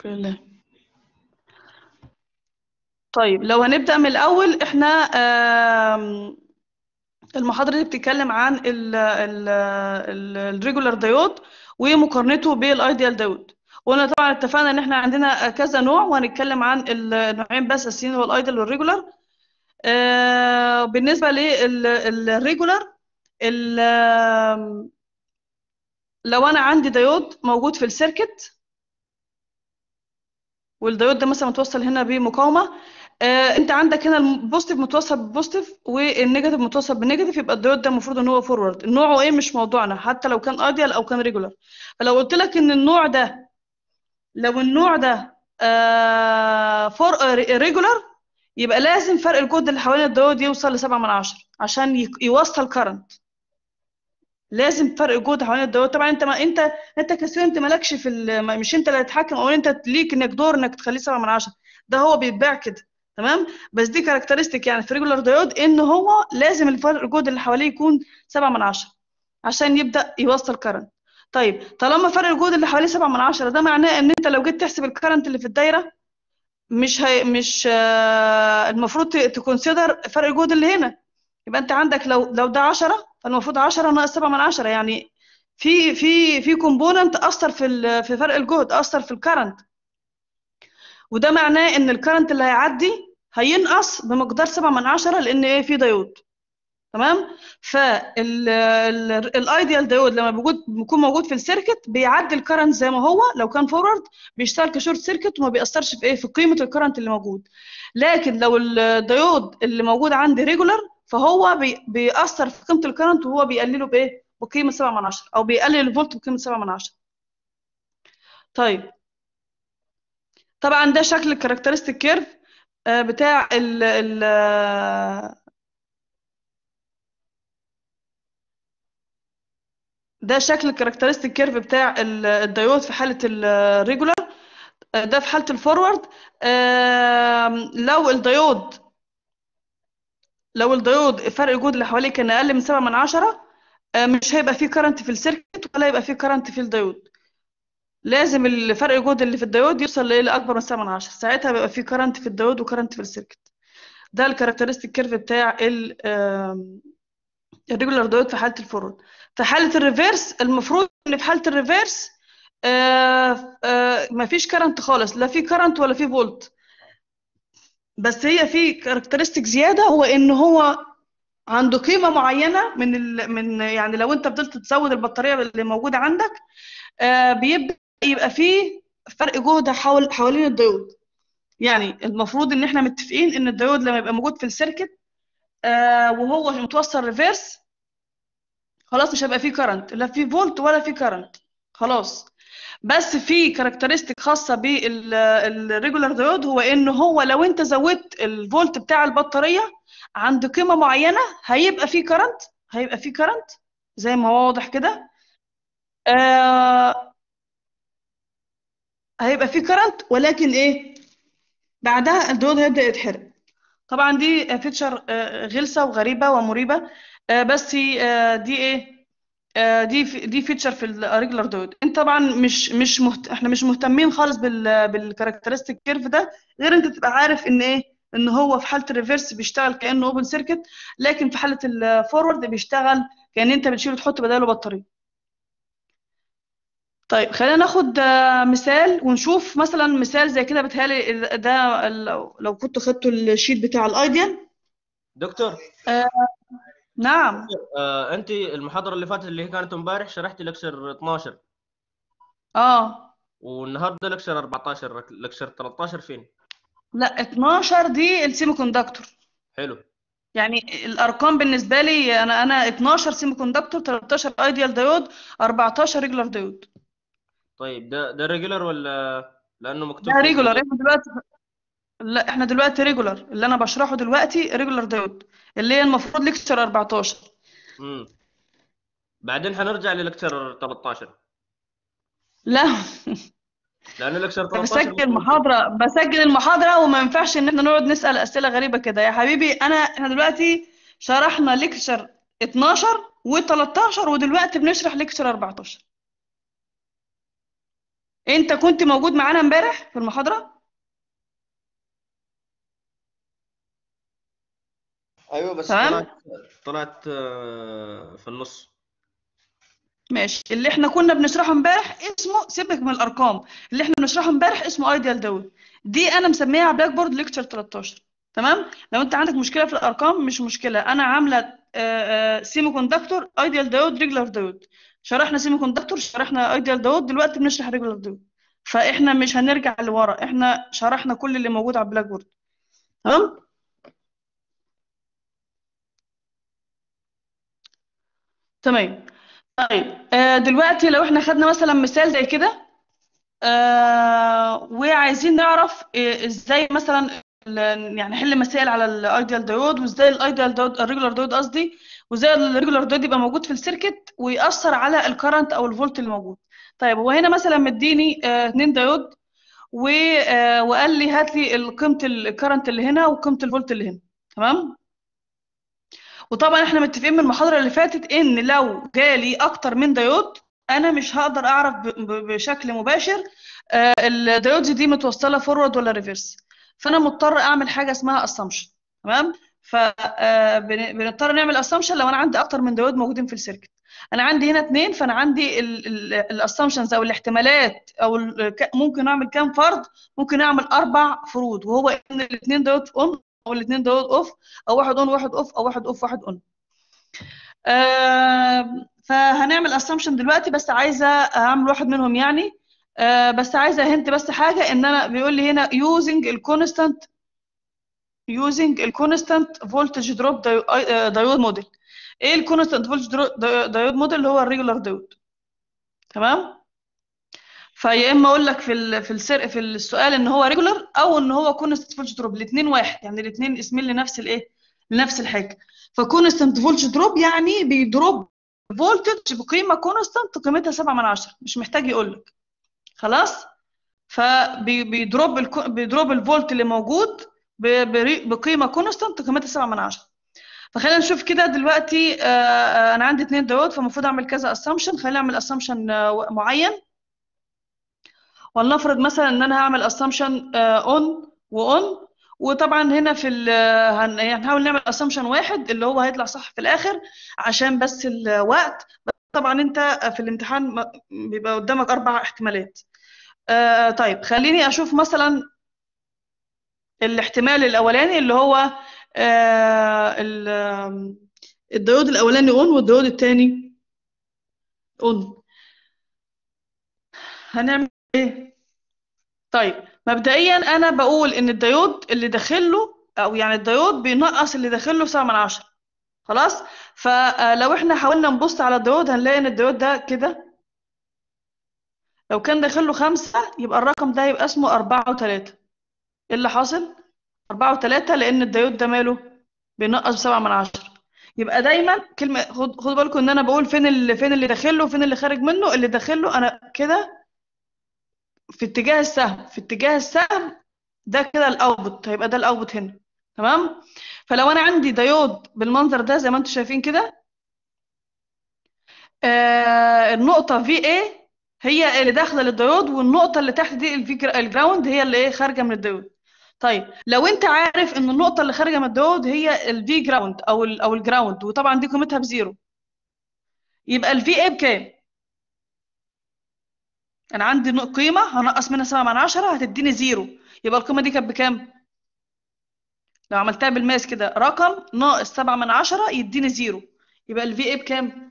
شكرا لله طيب لو هنبدأ من الأول احنا آم، المحاضرة دي بتتكلم عن الريجولار دايود ومقارنته بالايديال دايود وقلنا طبعا اتفقنا ان احنا عندنا كذا نوع وهنتكلم عن النوعين بس الاساسيين هو الايديال والريجولار آه، بالنسبة للريجولار لو انا عندي دايود موجود في السيركت والدايود ده مثلا متوصل هنا بمقاومه آه انت عندك هنا البوزيتيف متوصل بالبوزيتيف والنيجاتيف متوصل بالنيجاتيف يبقى الدايود ده المفروض ان هو فورورد نوعه ايه مش موضوعنا حتى لو كان ايديال او كان ريجولار فلو قلت لك ان النوع ده لو النوع ده آه فور ريجولار يبقى لازم فرق الجهد اللي حوالين الدايود يوصل ل 7 من 10 عشان ي- يوصل كرنت لازم فرق جهد حوالين الدايود طبعا انت ما انت انت كستودنت مالكش في ال... ما- مش انت اللي هتتحكم او انت ليك انك دور انك تخليه 7 من 10 ده هو بيتباع كده تمام بس دي كاركترستيك يعني في ريجولار دايود ان هو لازم الفرق الجهد اللي حواليه يكون 7 من 10 عشان يبدا يوصل كرنت طيب طالما فرق الجهد اللي حواليه 7 من 10 ده معناه ان انت لو جيت تحسب الكرنت اللي في الدايره مش هي مش آه، المفروض تكونسيدر فرق الجهد اللي هنا يبقى انت عندك لو لو ده 10 فالمفروض 10 ناقص 7 من 10 يعني في في في كومبوننت اثر في ال- في فرق الجهد اثر في الكرنت وده معناه ان الكرنت اللي هيعدي هينقص بمقدار 7 من 10 لان ايه في دايود تمام فالايديال دايود لما بيكون بيكون موجود في السيركت بيعدي الكرنت زي ما هو لو كان فورورد بيشتغل كشورت سيركت وما بيأثرش في ايه في قيمه الكرنت اللي موجود لكن لو الدايود اللي موجود عندي ريجولار فهو بي بيأثر في قيمه الكرنت وهو بيقلله بايه بقيمه 7 من 10 او بيقلل الفولت بقيمه 7 من 10 طيب طبعا ده شكل الكاركترستيك كيرف بتاع ال ال ده شكل الكاركترستيك كيرف بتاع ال- الدايود في حالة الريجولار ده في حالة الفورورد آم، لو الدايود لو الدايود فرق الجهد اللي حواليه كان أقل من 7 من 10 آه، مش هيبقى فيه كرنت في السيركت ولا هيبقى فيه كرنت في الدايود لازم الفرق الجهد اللي في الدايود يوصل لإيه لأكبر من 7 من 10 ساعتها بيبقى فيه كرنت في الدايود وكرنت في السيركت ده الكاركترستيك كيرف بتاع ال آم، الريجولار دايود في حالة الفورورد في حالة الريفيرس المفروض ان في حالة الريفيرس آه آه مفيش كرنت خالص لا في كرنت ولا في فولت بس هي في كاركترستيك زيادة هو ان هو عنده قيمة معينة من ال... من يعني لو انت فضلت تزود البطارية اللي موجودة عندك آه بيبدأ يبقى فيه فرق جهد حول حوالين الديود يعني المفروض ان احنا متفقين ان الديود لما يبقى موجود في السيركت آه وهو متوصل ريفيرس خلاص مش هيبقى فيه كرنت لا فيه فولت ولا فيه كرنت خلاص بس في كاركترستيك خاصه بالريجولار دايود هو ان هو لو انت زودت الفولت بتاع البطاريه عند قيمه معينه هيبقى فيه كرنت هيبقى فيه كرنت زي ما هو واضح كده آه هيبقى فيه كرنت ولكن ايه بعدها الديود هيبدا يتحرق طبعا دي فيتشر غلسه وغريبه ومريبه آه بس آه دي ايه آه، دي في- دي فيتشر في الريجولار دايود انت طبعا مش مش مهت... احنا مش مهتمين خالص بال بالكاركترستيك كيرف ده غير انت تبقى عارف ان ايه ان هو في حاله الريفرس بيشتغل كانه اوبن سيركت لكن في حاله الفورورد بيشتغل كان انت بتشيل وتحط بداله بطاريه طيب خلينا ناخد آه، مثال ونشوف مثلا مثال زي كده بيتهيألي ده لو لو كنت خدتوا الشيت بتاع الايديال دكتور آه نعم آه انت المحاضره اللي فاتت اللي هي كانت امبارح شرحتي لكشر 12 اه والنهارده لكشر 14 لكشر 13 فين لا 12 دي السيمي كوندكتور حلو يعني الارقام بالنسبه لي انا انا 12 سيمي كوندكتور 13 ايديال دايود 14 ريجولار دايود طيب ده ده ريجولر ولا لانه مكتوب ده في ريجولار الجدول؟ احنا دلوقتي لا احنا دلوقتي ريجولار اللي انا بشرحه دلوقتي ريجولار دايود اللي هي المفروض ليكتشر 14 امم بعدين حنرجع للكشر 13 لا لانه لكشر 13 بسجل مكتوب- محاضره بسجل المحاضره وما ينفعش ان احنا نقعد نسال اسئله غريبه كده يا حبيبي انا احنا دلوقتي شرحنا ليكتشر 12 و13 ودلوقتي بنشرح ليكتشر 14 انت كنت موجود معانا امبارح في المحاضره ايوه بس تمام طلعت طلعت آه، في النص ماشي اللي احنا كنا بنشرحه امبارح اسمه سيبك من الارقام اللي احنا بنشرحه امبارح اسمه ايديال دول دي انا مسميها بلاك بورد ليكتشر 13 تمام لو انت عندك مشكله في الارقام مش مشكله انا عامله سيمي كوندكتور ايديال دايود ريجولار دايود شرحنا سيمي كوندكتور شرحنا ايديال دايود دلوقتي بنشرح ريجولار دايود فاحنا مش هنرجع لورا احنا شرحنا كل اللي موجود على البلاك بورد تمام تمام طيب آه، دلوقتي لو احنا خدنا مثلا مثال زي كده آه، وعايزين نعرف آه، ازاي مثلا ال- يعني نحل مسائل على الايديال دايود وازاي الايديال دايود الريجولار دايود قصدي وازاي الريجولار دايود يبقى موجود في السيركت ويأثر على الكرنت او الفولت اللي موجود طيب هو هنا مثلا مديني آه، اتنين دايود و- آه، وقال لي هات لي قيمه الكرنت اللي هنا وقيمه الفولت اللي هنا تمام وطبعا احنا متفقين من المحاضرة اللي فاتت ان لو جالي اكتر من دايود انا مش هقدر اعرف ب- ب- بشكل مباشر آه، الدايودز دي متوصلة فورورد ولا ريفرس فانا مضطر اعمل حاجة اسمها اسامبشن تمام فبنضطر نعمل اسامبشن لو انا عندي اكتر من دايود موجودين في السيركت انا عندي هنا اتنين فانا عندي الاسامبشنز او الاحتمالات او ال- ك- ممكن اعمل كام فرض ممكن اعمل اربع فروض وهو ان الاثنين دايود اون او الاثنين دايود اوف او واحد اون واحد اوف او واحد اوف واحد اون آه فهنعمل اسامبشن دلوقتي بس عايزه اعمل واحد منهم يعني آه بس عايزه هنت بس حاجه ان انا بيقول لي هنا using الكونستانت using الكونستانت فولتج دروب دايود موديل ايه الكونستانت فولتج دايود موديل اللي هو الريجولار دايود تمام فيا اما اقول لك في ال في السر في السؤال ان هو ريجولار او ان هو كونستانت فولتج دروب الاثنين واحد يعني الاثنين اسمين لنفس الايه لنفس الحاجه فكونستانت فولتج دروب يعني بيدروب فولتج بقيمه كونستانت قيمتها 7 من 10 مش محتاج يقول لك خلاص فبيدروب بيدروب الفولت اللي موجود ب- بري- بقيمه كونستانت قيمتها 7 من 10 فخلينا نشوف كده دلوقتي آه، آه، انا عندي اتنين دايود فالمفروض اعمل كذا اسامبشن خلينا نعمل اسامبشن معين ولنفرض مثلا ان انا هعمل اسامبشن اون واون وطبعا هنا في ال هن- هنحاول نعمل اسامبشن واحد اللي هو هيطلع صح في الاخر عشان بس الوقت طبعا انت في الامتحان م- بيبقى قدامك اربع احتمالات آه، طيب خليني اشوف مثلا الاحتمال الاولاني اللي هو آه، ال- آم، الديود الاولاني اون والديود الثاني اون هنعمل ايه طيب مبدئيا انا بقول ان الديود اللي داخله او يعني الديود بينقص اللي داخله 7 من 10 خلاص فلو احنا حاولنا نبص على الديود هنلاقي ان الديود ده كده لو كان داخله خمسة يبقى الرقم ده يبقى اسمه أربعة وتلاتة ايه اللي حاصل؟ أربعة وتلاتة لأن الديود ده ماله بينقص بسبعة من عشرة يبقى دايما كلمة خد خدوا بالكم إن أنا بقول فين اللي فين اللي داخله وفين اللي خارج منه اللي داخله أنا كده في اتجاه السهم في اتجاه السهم ده كده الاوتبوت هيبقى ده الاوتبوت هنا تمام فلو انا عندي ديود بالمنظر ده زي ما انتم شايفين كده آه النقطة VA هي اللي داخلة للديود والنقطة اللي تحت دي الفي الجراوند هي اللي ايه خارجة من الديود طيب لو انت عارف ان النقطة اللي خارجة من الديود هي الفي جراوند او ال او الجراوند وطبعا دي قيمتها بزيرو يبقى الفي اي بكام؟ انا عندي نق- قيمة هنقص منها 7 من 10 هتديني زيرو يبقى القيمة دي كانت بكام؟ لو عملتها بالماس كده رقم ناقص 7 من 10 يديني زيرو يبقى الفي اي بكام؟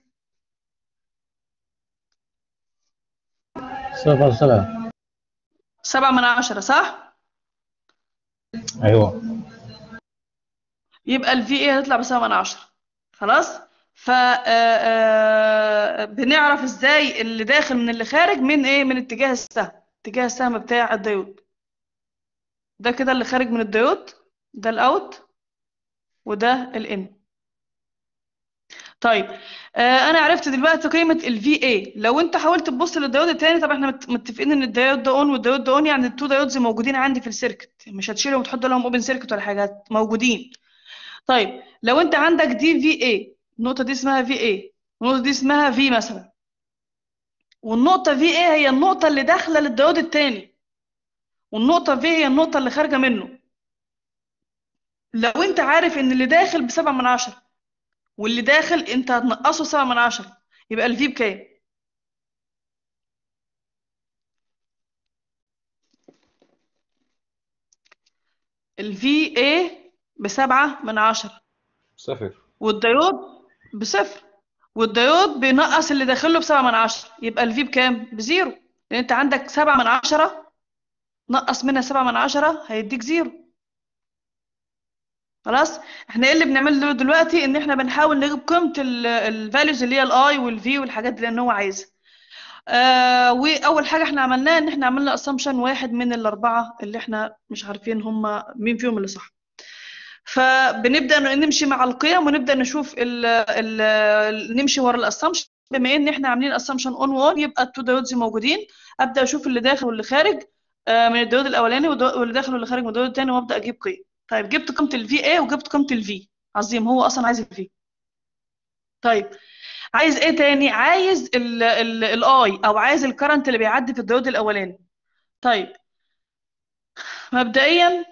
صفر سبعة 7 من 10 صح؟ أيوة يبقى الفي اي هتطلع بسبعة من عشرة خلاص ف آه، آه، بنعرف ازاي اللي داخل من اللي خارج من ايه من اتجاه السهم اتجاه السهم بتاع الديود ده كده اللي خارج من الديود ده الاوت وده الان طيب آه انا عرفت دلوقتي قيمه الفي اي لو انت حاولت تبص للديود التاني طبعا احنا مت- متفقين ان الديود ده اون والديود ده اون يعني التو ديودز موجودين عندي في السيركت مش هتشيلهم وتحط لهم اوبن سيركت ولا حاجه موجودين طيب لو انت عندك دي في اي النقطه دي اسمها في اي النقطه دي اسمها في مثلا والنقطة في ايه هي النقطة اللي داخلة للديود التاني والنقطة في هي النقطة اللي خارجة منه لو انت عارف ان اللي داخل بسبعة من عشرة واللي داخل انت هتنقصه سبعة من عشرة يبقى الفي بكام الفي ايه بسبعة من عشرة صفر والديود بصفر والديود بينقص اللي داخله بسبعة من عشرة يبقى الفي بكام بزيرو لان انت عندك سبعة من عشرة نقص منها سبعة من عشرة هيديك زيرو خلاص احنا ايه اللي بنعمله دلوقتي ان احنا بنحاول نجيب قيمة الفاليوز اللي هي الاي والفي والحاجات دي لان هو عايزها آه واول حاجة احنا عملناها ان احنا عملنا اسامبشن واحد من الاربعة اللي احنا مش عارفين هم مين فيهم اللي صح فبنبدأ نمشي مع القيم ونبدأ نشوف ال ال نمشي ورا الاسامبشن بما ان احنا عاملين اسامبشن اون وون يبقى التو دايودز موجودين ابدا اشوف اللي داخل واللي خارج آه، من الديود الاولاني والدو- واللي داخل واللي خارج من الديود الثاني وابدا اجيب قيم طيب جبت قيمه الفي اي وجبت قيمه الفي عظيم هو اصلا عايز الفي طيب عايز ايه تاني عايز الاي او عايز الكرنت اللي بيعدي في الديود الاولاني طيب مبدئيا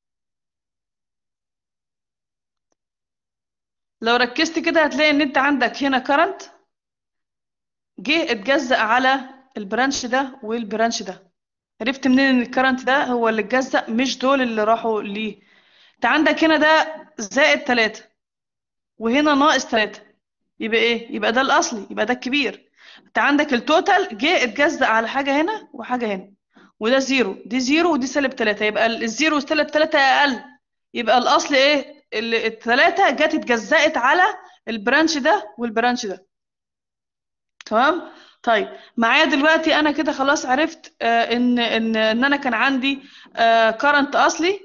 لو ركزت كده هتلاقي ان انت عندك هنا كرنت جه اتجزأ على البرانش ده والبرانش ده عرفت منين ان الكرنت ده هو اللي اتجزأ مش دول اللي راحوا ليه انت عندك هنا ده زائد 3 وهنا ناقص 3 يبقى ايه يبقى ده الاصلي يبقى ده الكبير انت عندك التوتال جه اتجزأ على حاجه هنا وحاجه هنا وده زيرو دي زيرو ودي سالب 3 يبقى ال- الزيرو وسالب 3 اقل يبقى الاصل ايه ال- التلاتة جت اتجزأت على البرانش ده والبرانش ده تمام طيب معايا دلوقتي انا كده خلاص عرفت آه ان ان ان انا كان عندي آه كرنت اصلي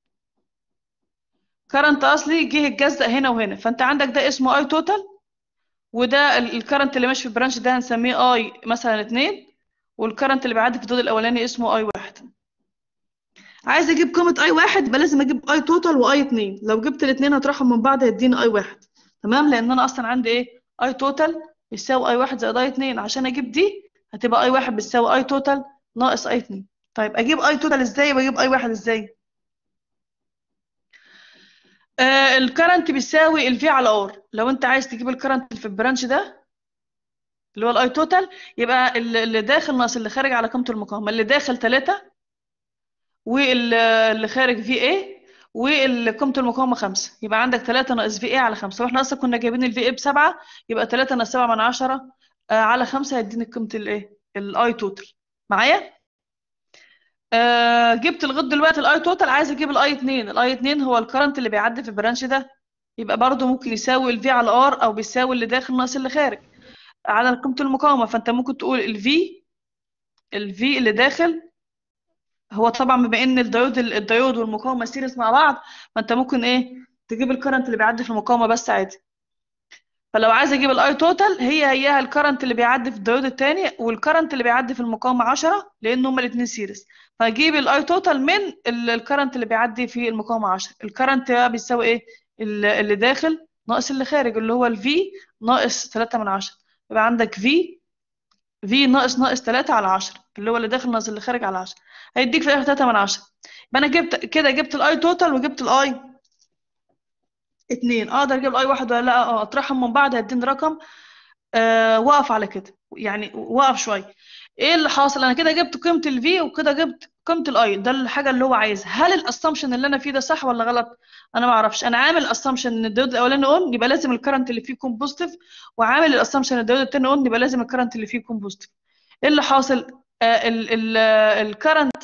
كرنت اصلي جه اتجزأ هنا وهنا فانت عندك ده اسمه اي توتال وده الكرنت اللي ماشي في البرانش ده هنسميه اي مثلا اتنين والكرنت اللي بيعدي في الدود الاولاني اسمه اي واحد عايز اجيب قيمة اي واحد يبقى لازم اجيب اي توتال واي اتنين لو جبت الاتنين هطرحهم من بعض هيديني اي واحد تمام لان انا اصلا عندي ايه اي توتال يساوي اي واحد زائد اي اتنين عشان اجيب دي هتبقى اي واحد بتساوي اي توتال ناقص اي اتنين طيب اجيب اي توتال ازاي واجيب اي واحد ازاي آه الكرنت بيساوي الفي على ار لو انت عايز تجيب الكرنت في البرانش ده اللي هو الاي توتال يبقى ال- اللي داخل ناقص اللي خارج على قيمة المقاومة اللي داخل 3 واللي خارج في اي وقيمة المقاومة 5 يبقى عندك 3 ناقص في اي على 5 واحنا اصلا كنا جايبين الفي اي ب 7 يبقى 3 ناقص 7 من 10 آه على 5 هيديني قيمة الايه الاي توتال معايا آه جبت لغايه دلوقتي الاي توتال عايز اجيب الاي 2 الاي 2 هو الكرنت اللي بيعدي في البرانش ده يبقى برضه ممكن يساوي الفي على ار او بيساوي اللي داخل ناقص اللي خارج على قيمة المقاومة فانت ممكن تقول الفي الفي اللي داخل هو طبعا بما ان الديود الديود والمقاومة سيريز مع بعض فانت ممكن ايه تجيب الكرنت اللي بيعدي في المقاومة بس عادي فلو عايز اجيب الاي توتال هي هيها الكرنت اللي بيعدي في الديود التاني والكرنت اللي بيعدي في المقاومة 10 لان هما الاثنين سيريز فاجيب الاي توتال من ال- الكرنت اللي بيعدي في المقاومة 10 الكرنت بقى بيساوي ايه ال- اللي داخل ناقص اللي خارج اللي هو الفي ناقص 3 من 10 يبقى عندك في في ناقص ناقص 3 على 10 اللي هو اللي داخل ناقص اللي خارج على 10 هيديك في الاخر 3 من 10 يبقى انا جبت كده جبت الاي توتال وجبت الاي 2 اقدر اجيب الاي واحد ولا لا اه اطرحهم من بعض هيديني رقم آه وقف على كده يعني وقف شويه ايه اللي حاصل انا كده جبت قيمه الفي وكده جبت قيمه الاي ده الحاجه اللي هو عايزها هل الاسامبشن اللي انا فيه ده صح ولا غلط انا ما اعرفش انا عامل اسامبشن ان الديود الاولاني اون يبقى لازم الكرنت اللي فيه يكون بوزيتيف وعامل الاسامبشن ان الديود التاني اون يبقى لازم الكرنت اللي فيه يكون بوزيتيف ايه اللي حاصل آه ال ال الكرنت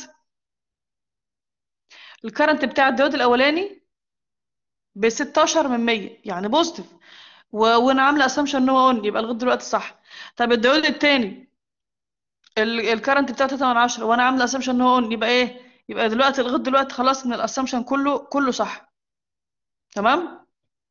الكرنت بتاع الديود الاولاني ب 16 من 100 يعني بوزيتيف و- وانا عامله اسامبشن ان هو اون يبقى لغايه دلوقتي صح طب الديود التاني الكرنت بتاعه 3 من 10 وانا عامله اسامبشن ان هو اون يبقى ايه يبقى دلوقتي لغايه دلوقتي خلاص ان الاسامبشن كله كله صح تمام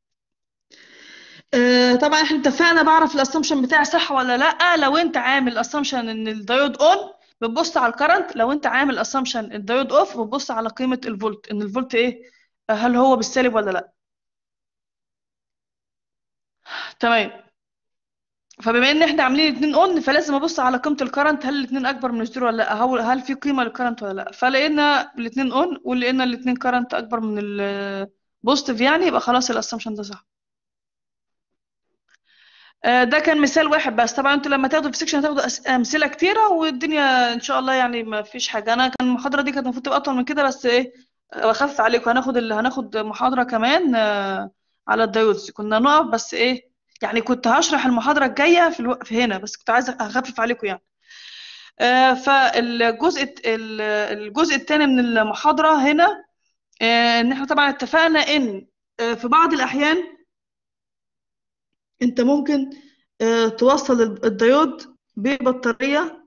آه طبعا احنا اتفقنا بعرف الاسامبشن بتاعي صح ولا لا لو انت عامل اسامبشن ان الدايود اون بتبص على الكرنت لو انت عامل اسامبشن الدايود اوف بتبص على قيمه الفولت ان الفولت ايه آه، هل هو بالسالب ولا لا تمام فبما ان احنا عاملين اتنين اون فلازم ابص على قيمه الكرنت هل الاتنين اكبر من الزيرو ولا لا هل هل في قيمه للكرنت ولا لا فلقينا الاتنين اون ولقينا الاتنين كرنت اكبر من البوزيتيف يعني يبقى خلاص الاسامبشن ده صح آه، ده كان مثال واحد بس طبعا انتوا لما تاخدوا في سيكشن هتاخدوا أس- امثله كتيره والدنيا ان شاء الله يعني ما فيش حاجه انا كان المحاضره دي كانت المفروض تبقى اطول من كده بس ايه بخفف عليكم هناخد اللي هناخد محاضره كمان آه، على الدايودز كنا نقف بس ايه يعني كنت هشرح المحاضره الجايه في الوقف في هنا بس كنت عايزه اخفف عليكم يعني آه، فالجزء الت- ال- الجزء الثاني من المحاضره هنا آه، ان احنا طبعا اتفقنا ان آه، في بعض الاحيان انت ممكن آه، توصل الب- الديود ببطارية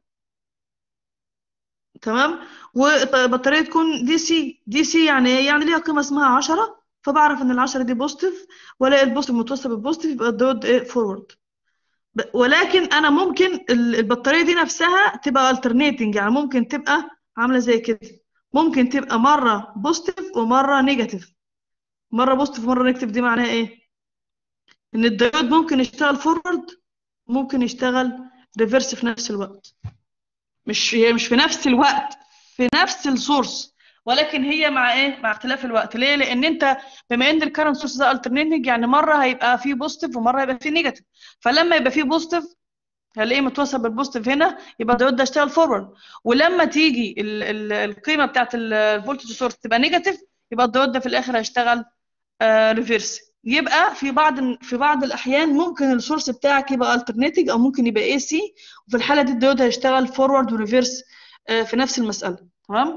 تمام والبطارية تكون دي سي دي سي يعني ايه يعني ليها قيمة اسمها 10 فبعرف ان العشرة دي بوزيتيف والاقي البوزيتيف متوصل بالبوزيتيف يبقى الديود ايه فورورد ولكن انا ممكن ال- البطارية دي نفسها تبقى alternating يعني ممكن تبقى عاملة زي كده ممكن تبقى مرة بوزيتيف ومرة نيجاتيف مرة بوزيتيف ومرة نيجاتيف دي معناها ايه ان الديود ممكن يشتغل فورورد ممكن يشتغل ريفرس في نفس الوقت مش هي مش في نفس الوقت في نفس السورس ولكن هي مع ايه مع اختلاف الوقت ليه لان انت بما ان الكرنت سورس ده الترنيتنج يعني مره هيبقى فيه بوزيتيف ومره هيبقى فيه نيجاتيف فلما يبقى فيه بوزيتيف هلاقيه متوصل بالبوزيتيف هنا يبقى الديود ده اشتغل فورورد ولما تيجي ال ال القيمه بتاعت الفولتج سورس تبقى نيجاتيف يبقى الديود ده في الاخر هيشتغل ريفيرس يبقى في بعض في بعض الاحيان ممكن السورس بتاعك يبقى alternating او ممكن يبقى اي سي وفي الحاله دي الديود هيشتغل فورورد وريفيرس في نفس المساله تمام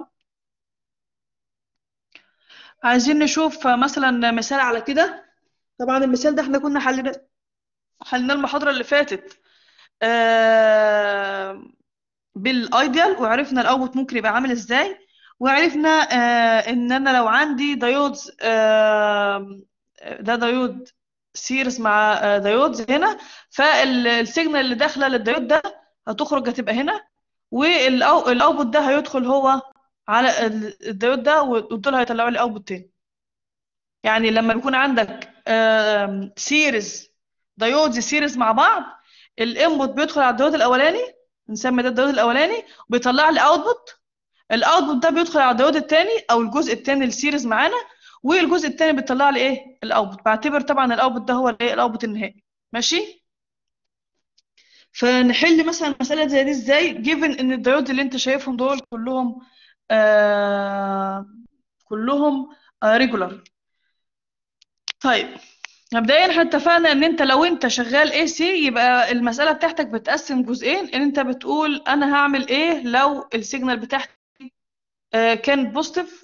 عايزين نشوف مثلا مثال على كده طبعا المثال ده احنا كنا حلنا حلنا المحاضره اللي فاتت آه بالايديال وعرفنا الاوتبوت ممكن يبقى عامل ازاي وعرفنا آه ان انا لو عندي دايودز آه ده دايود سيريز مع آه دايودز هنا فالسيجنال اللي داخله للدايود ده هتخرج هتبقى هنا والاوتبوت ده هيدخل هو على ال- الدايود ده ودول هيطلعوا لي اوتبوت تاني يعني لما يكون عندك سيريز دايودز سيريز مع بعض الانبوت بيدخل على الدايود الاولاني نسمي ده الدايود الاولاني وبيطلع لي اوتبوت الاوتبوت ده بيدخل على الدايود الثاني او الجزء الثاني السيريز معانا والجزء الثاني بيطلع لي ايه الاوتبوت بعتبر طبعا الاوتبوت ده هو الايه الاوتبوت النهائي ماشي فنحل مثلا مسألة زي دي ازاي جيفن ان الدايود اللي انت شايفهم دول كلهم آه كلهم ريجولار طيب مبدئيا احنا اتفقنا ان انت لو انت شغال اي سي يبقى المسألة بتاعتك بتقسم جزئين ان انت بتقول انا هعمل ايه لو السيجنال بتاعتي آه، كانت بوزيتيف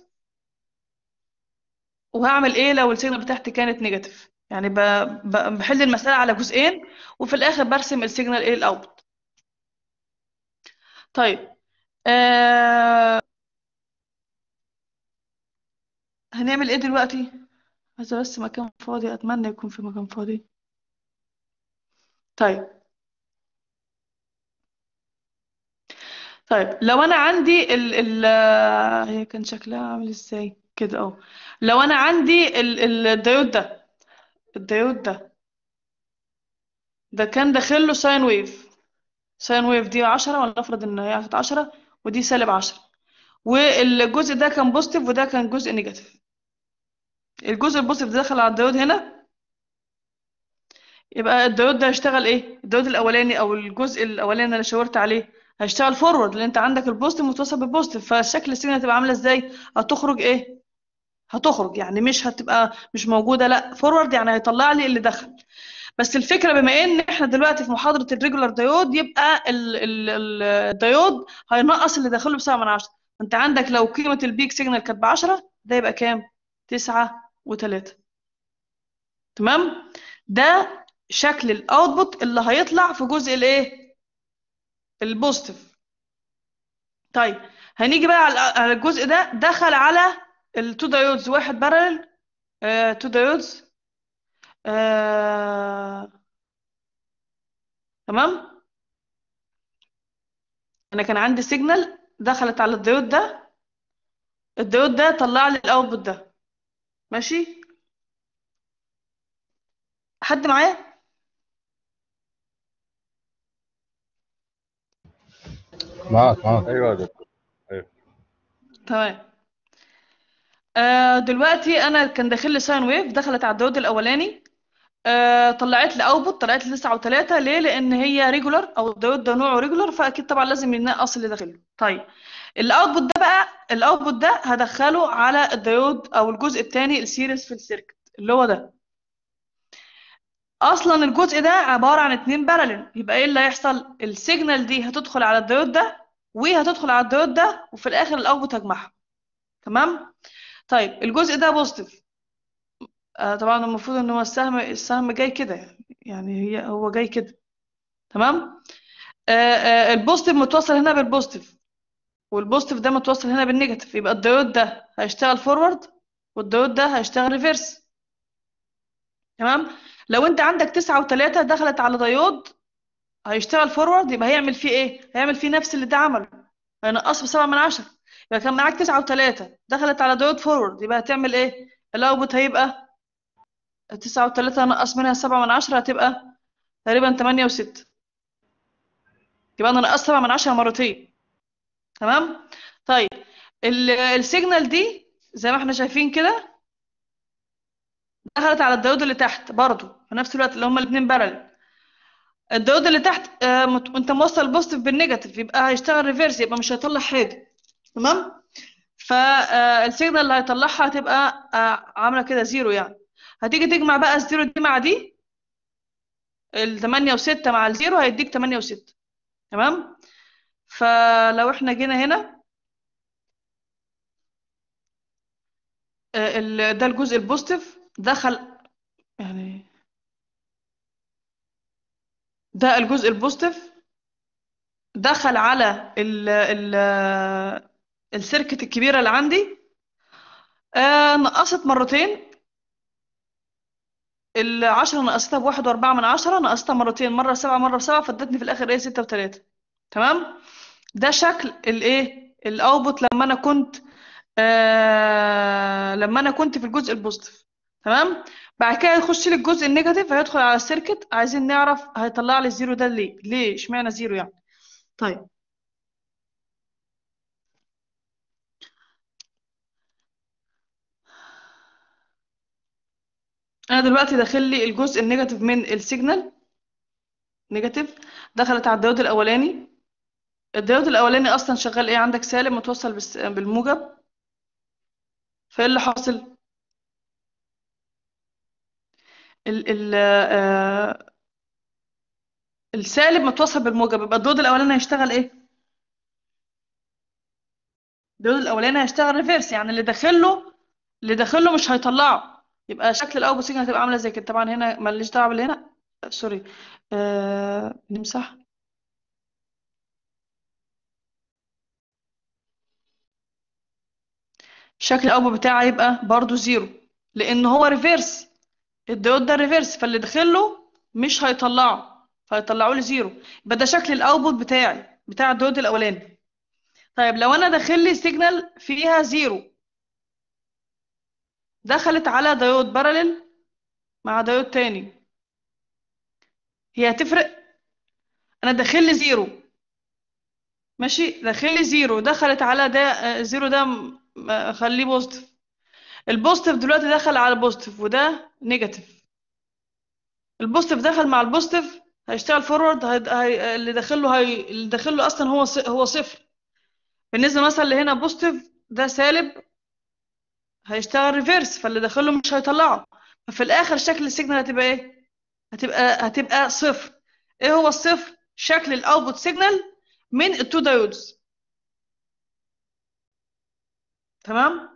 وهعمل ايه لو السيجنال بتاعتي كانت نيجاتيف يعني ب- ب- بحل المسألة على جزئين وفي الاخر برسم السيجنال ايه الاوتبوت طيب آه هنعمل ايه دلوقتي عايزة بس مكان فاضي اتمنى يكون في مكان فاضي طيب طيب لو انا عندي ال ال آه، هي كان شكلها عامل ازاي كده اهو لو انا عندي ال ال- الديود ده الديود ده ده كان داخل له ساين ويف ساين ويف دي 10 ولنفرض ان هي 10 ودي سالب 10 والجزء ده كان بوزيتيف وده كان جزء نيجاتيف الجزء البوزيتيف ده دخل على الديود هنا يبقى الديود ده هيشتغل ايه الديود الاولاني او الجزء الاولاني اللي شاورت عليه هيشتغل فورورد لان انت عندك البوزيتيف متصل بالبوزيتيف فالشكل السيجنال هتبقى عامله ازاي هتخرج ايه هتخرج يعني مش هتبقى مش موجوده لا فورورد يعني هيطلع لي اللي دخل بس الفكره بما ان احنا دلوقتي في محاضره الريجولار دايود يبقى ال- ال- ال- الدايود هينقص اللي داخله بسبعة من عشرة انت عندك لو قيمه البيك سيجنال كانت ب 10 ده يبقى كام تسعة وتلاتة تمام ده شكل الاوتبوت اللي هيطلع في جزء الايه البوزيتيف طيب هنيجي بقى على على الجزء ده دخل على التو دايودز واحد بارل آه تو دايودز آه تمام انا كان عندي سيجنال دخلت على الديود ده الديود ده طلع لي الاوتبوت ده ماشي حد معايا معاك معاك ايوه يا دكتور تمام آه دلوقتي انا كان داخل لي ساين ويف دخلت على الديود الاولاني آه طلعت لي اوتبوت طلعت لي 9 و3 ليه لان هي ريجولار او الديود ده نوعه ريجولار فاكيد طبعا لازم ينقص اللي داخله طيب الاوتبوت ده بقى الاوتبوت ده هدخله على الديود او الجزء الثاني السيريز في السيركت اللي هو ده اصلا الجزء ده عباره عن اتنين بارالل يبقى ايه اللي هيحصل السيجنال دي هتدخل على الديود ده وهتدخل على الديود ده وفي الاخر الاوتبوت هجمعها تمام طيب الجزء ده بوزيتيف آه طبعا المفروض ان هو السهم السهم جاي كده يعني يعني هي هو جاي كده تمام آه آه البوزيتيف متوصل هنا بالبوزيتيف والبوزيتيف ده متوصل هنا بالنيجاتيف يبقى الديود ده هيشتغل فورورد والديود ده هيشتغل ريفرس تمام لو انت عندك تسعة وتلاتة دخلت على ديود هيشتغل فورورد يبقى هيعمل فيه ايه هيعمل فيه نفس اللي ده عمله هينقصه بسبعة من عشرة يبقى كان معاك تسعة وتلاتة دخلت على ديود فورورد يبقى هتعمل ايه الاوتبوت هيبقى تسعة وتلاتة نقص منها سبعة من عشرة هتبقى تقريبا تمانية وستة يبقى انا نقصت سبعة من عشرة مرتين تمام طيب ال- السيجنال دي زي ما احنا شايفين كده دخلت على الديود اللي تحت برضو في نفس الوقت اللي هما الاثنين بارل الديود اللي تحت آه، مت- انت موصل البوزيتيف بالنيجاتيف يبقى هيشتغل ريفيرس يبقى مش هيطلع حاجه تمام فالسيجنال اللي هيطلعها هتبقى آه، عامله كده زيرو يعني هتيجي تجمع بقى الزيرو دي مع دي ال 8 و6 مع الزيرو هيديك 8 و6 تمام فلو احنا جينا هنا آه، ال- ده الجزء البوزيتيف دخل يعني ده الجزء البوزيتيف دخل على ال ال السيركت الكبيرة اللي عندي آه نقصت مرتين العشرة نقصتها بواحد وأربعة من عشرة نقصتها مرتين مرة سبعة مرة سبعة فادتني في الآخر إيه ستة وتلاتة تمام ده شكل الإيه الأوتبوت لما أنا كنت آه لما أنا كنت في الجزء البوزيتيف تمام بعد كده يخش لي الجزء النيجاتيف هيدخل على السيركت عايزين نعرف هيطلع لي الزيرو ده ليه ليه اشمعنى زيرو يعني طيب انا دلوقتي داخل لي الجزء النيجاتيف من السيجنال نيجاتيف دخلت على الديود الاولاني الديود الاولاني اصلا شغال ايه عندك سالب متوصل بالس- بالموجب فايه اللي حاصل ال ال آه السالب متوصل بالموجب يبقى الديود الاولاني هيشتغل ايه الديود الاولاني هيشتغل ريفيرس يعني اللي داخله اللي داخله مش هيطلعه يبقى شكل الاوتبوت سيجنال هتبقى عامله زي كده طبعا هنا ماليش دعوه باللي هنا آه، سوري آه نمسح شكل الاوتبوت بتاعه هيبقى برضو زيرو لان هو ريفيرس الديود ده ريفيرس فاللي داخله مش هيطلعه فهيطلعوا لي زيرو يبقى ده شكل الاوتبوت بتاعي بتاع الديود الاولاني طيب لو انا داخل لي سيجنال فيها زيرو دخلت على ديود باراليل مع ديود تاني هي هتفرق انا داخل لي زيرو ماشي داخل لي زيرو دخلت على ده آه، زيرو ده م- م- خليه بوزيتيف البوزيتيف دلوقتي دخل على البوزيتيف وده نيجاتيف البوزيتيف دخل مع البوزيتيف هيشتغل فورورد هي... هي... اللي داخله هي... اللي داخله اصلا هو ص... هو صفر بالنسبه مثلا اللي هنا بوزيتيف ده سالب هيشتغل ريفيرس فاللي داخله مش هيطلعه ففي الاخر شكل السيجنال هتبقى ايه هتبقى هتبقى صفر ايه هو الصفر شكل الاوتبوت سيجنال من التو دايودز تمام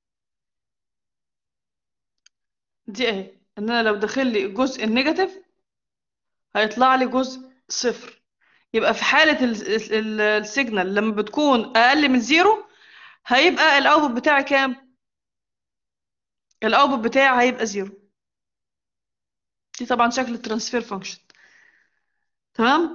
دي اهي ان انا لو داخل لي الجزء النيجاتيف هيطلع لي جزء صفر يبقى في حالة ال- ال- ال- السيجنال لما بتكون أقل من زيرو هيبقى الأوتبوت بتاعي كام؟ الأوتبوت بتاعي هيبقى زيرو دي طبعا شكل الترانسفير فانكشن تمام؟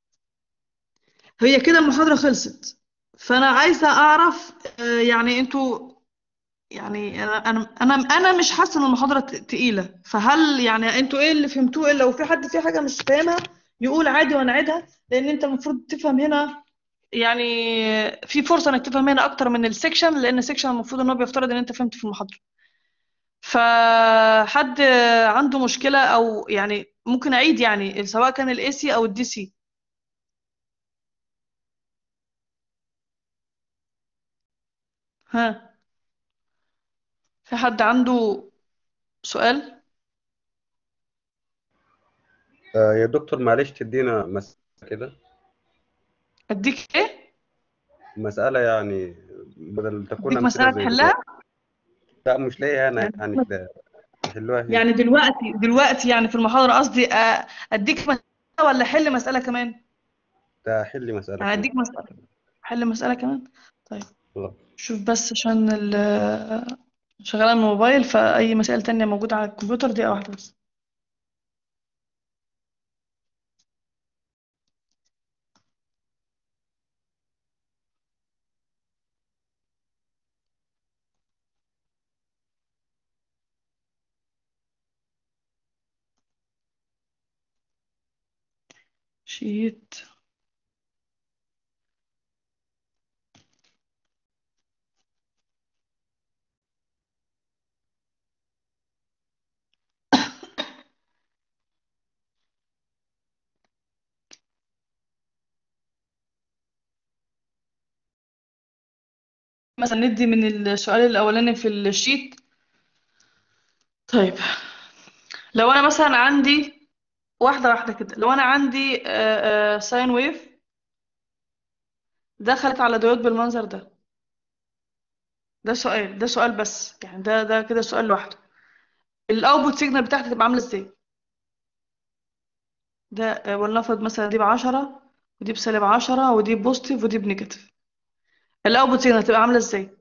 هي كده المحاضرة خلصت فأنا عايزة أعرف آه، يعني أنتوا يعني أنا أنا أنا أنا مش حاسة إن المحاضرة ت- تقيلة فهل يعني أنتوا إيه اللي فهمتوه إيه لو في حد في حاجة مش فاهمها يقول عادي وأنا أعيدها لأن أنت المفروض تفهم هنا يعني في فرصة انك تفهم هنا اكتر من السكشن لان السكشن المفروض ان هو بيفترض ان انت فهمت في المحاضرة فحد عنده مشكلة او يعني ممكن اعيد يعني سواء كان الاي سي او الدي سي ها في حد عنده سؤال آه يا دكتور معلش تدينا مسألة كده اديك ايه مسألة يعني بدل تكون اديك أمثلة مسألة زي تحلها دلوقتي لا مش ليا أنا يعني يعني كده نحلوها هي يعني دلوقتي دلوقتي يعني في المحاضرة قصدي أ- اديك مسألة ولا احل مسألة كمان ده حل لي مسألة يعني كمان اديك مسألة احل مسألة كمان طيب خلاص شوف بس عشان ال- شغالة من الموبايل فأي مسائل تانية موجودة على الكمبيوتر دي واحدة بس شيت مثلا ندي من السؤال الأولاني في الشيت طيب لو أنا مثلا عندي واحدة واحدة كده لو أنا عندي ساين ويف دخلت على ديود بالمنظر ده ده سؤال ده سؤال بس يعني ده ده كده سؤال لوحده الاوتبوت سيجنال بتاعتي تبقى عامله ازاي ده آه، ولنفرض مثلا دي بعشرة ودي بسالب عشرة ودي بوزيتيف ودي بنيجاتيف الاوتبوت سيجنال تبقى عامله ازاي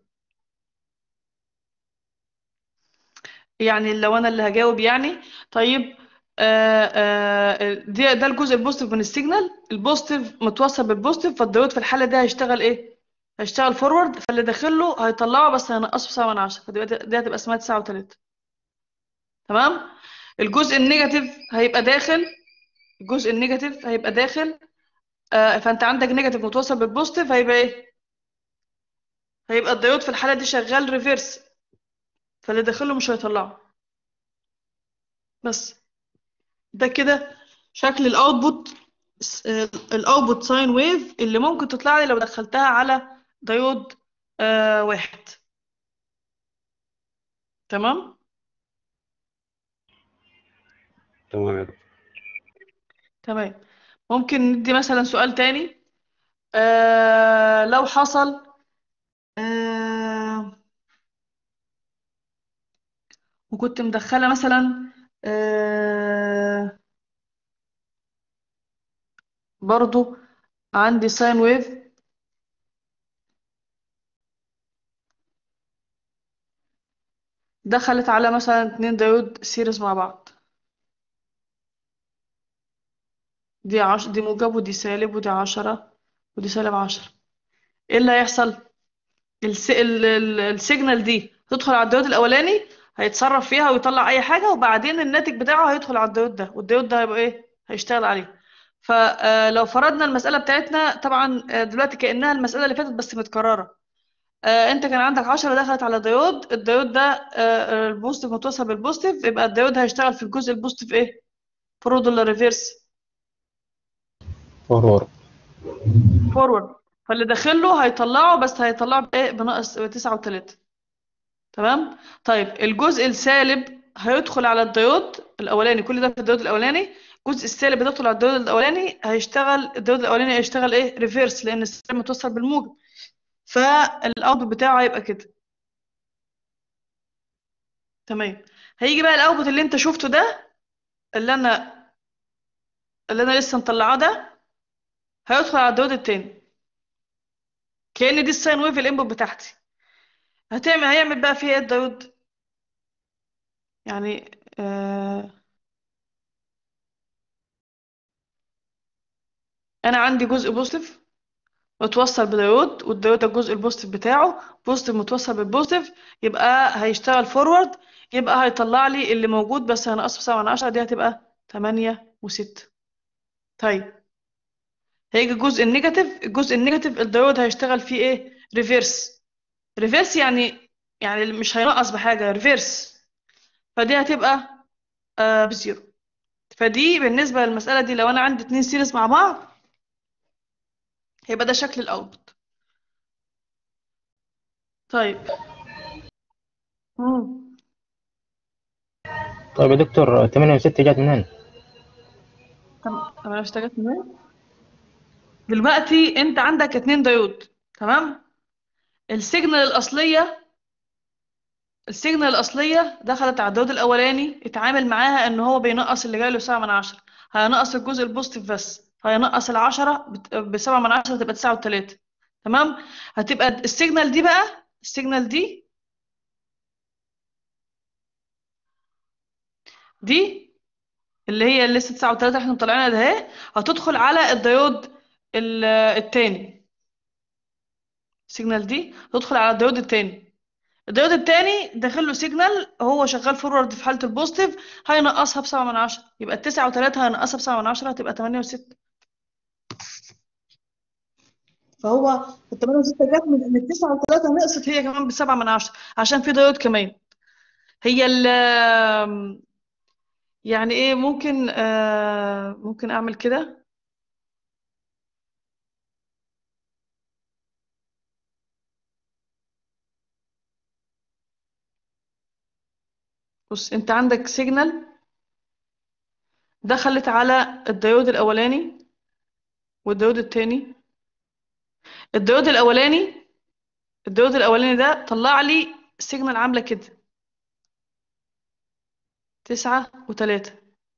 يعني لو انا اللي هجاوب يعني طيب آه آه دي ده الجزء البوزيتيف من السيجنال البوزيتيف متوصل بالبوزيتيف فالديود في الحاله دي هيشتغل ايه هيشتغل فورورد فاللي داخله هيطلعه بس هينقصه 7 من 10 فدي دي هتبقى اسمها 9 و3 تمام الجزء النيجاتيف هيبقى داخل الجزء النيجاتيف هيبقى داخل آه فانت عندك نيجاتيف متوصل بالبوزيتيف هيبقى ايه هيبقى الديود في الحاله دي شغال ريفيرس فاللي داخله مش هيطلعه بس ده كده شكل الاوتبوت الاوتبوت ساين ويف اللي ممكن تطلع لي لو دخلتها على ديود آه واحد تمام تمام يا دكتور تمام ممكن ندي مثلا سؤال تاني آه لو حصل آه وكنت مدخلة مثلا آه برضو عندي ساين ويف دخلت على مثلا اتنين ديود سيريز مع بعض دي عش... دي موجب ودي سالب ودي عشرة ودي سالب عشرة ايه اللي هيحصل الس... ال... ال... السيجنال دي تدخل على الديود الاولاني هيتصرف فيها ويطلع اي حاجة وبعدين الناتج بتاعه هيدخل على الديود ده والديود ده هيبقى ايه هيشتغل عليه فلو فرضنا المسألة بتاعتنا طبعا آه، دلوقتي كأنها المسألة اللي فاتت بس متكررة آه، انت كان عندك 10 دخلت على ديود الديود ده آه، آه، البوزيتيف متوصل بالبوزيتيف يبقى الديود هيشتغل في الجزء البوزيتيف ايه فورورد ولا ريفيرس فورورد فورورد فاللي داخله هيطلعه بس هيطلعه بايه بناقص 9 و3 تمام طيب الجزء السالب هيدخل على الديود الاولاني كل ده في الديود الاولاني الجزء السالب يدخل على الديود الاولاني هيشتغل الديود الاولاني هيشتغل ايه ريفيرس لان السالب متوصل بالموجب فالاوتبوت بتاعه هيبقى كده تمام هيجي بقى الاوتبوت اللي انت شفته ده اللي انا اللي انا لسه مطلعاه ده هيدخل على الديود التاني كأن دي الساين ويف الانبوت بتاعتي هتعمل هيعمل بقى فيها ايه الديود يعني آه انا عندي جزء بوزيتيف متوصل بديود والديود ده الجزء البوزيتيف بتاعه بوزيتيف متوصل بالبوزيتيف يبقى هيشتغل فورورد يبقى هيطلع لي اللي موجود بس هنقصه 7 من 10 دي هتبقى 8 و6 طيب هيجي الجزء النيجاتيف الجزء النيجاتيف الديود هيشتغل فيه ايه ريفيرس ريفيرس يعني يعني مش هينقص بحاجة ريفيرس فدي هتبقى آه بزيرو فدي بالنسبة للمسألة دي لو أنا عندي اتنين سيريز مع بعض هيبقى ده شكل الأوتبوت طيب مم. طيب يا دكتور 8 و6 جات منين؟ تمام أنا اشتغلت منين دلوقتي أنت عندك اتنين ديود تمام السيجنال الأصلية السيجنال الأصلية دخلت على الديود الأولاني اتعامل معاها إن هو بينقص اللي جاي له سبعة من عشرة هينقص الجزء البوزيتيف بس هينقص العشرة بت- بسبعة من عشرة تبقى تسعة وتلاتة تمام هتبقى السيجنال دي بقى السيجنال دي دي اللي هي اللي لسه تسعة وتلاتة احنا مطلعينها ده اهي هتدخل على الديود ال- التاني السيجنال دي تدخل على الديود التاني الديود التاني داخل له سيجنال هو شغال فورورد في حالة البوزيتيف هينقصها بسبعة من عشرة يبقى التسعة وتلاتة هينقصها بسبعة من عشرة هتبقى تمانية وستة فهو التمانية وستة جت من إن التسعة وتلاتة نقصت هي كمان بسبعة من عشرة عشان في ديود كمان هي ال يعني ايه ممكن آه ممكن اعمل كده بص انت عندك سيجنال دخلت على الديود الاولاني والديود التاني الديود الاولاني الديود الاولاني ده طلع لي سيجنال عامله كده تسعة وتلاتة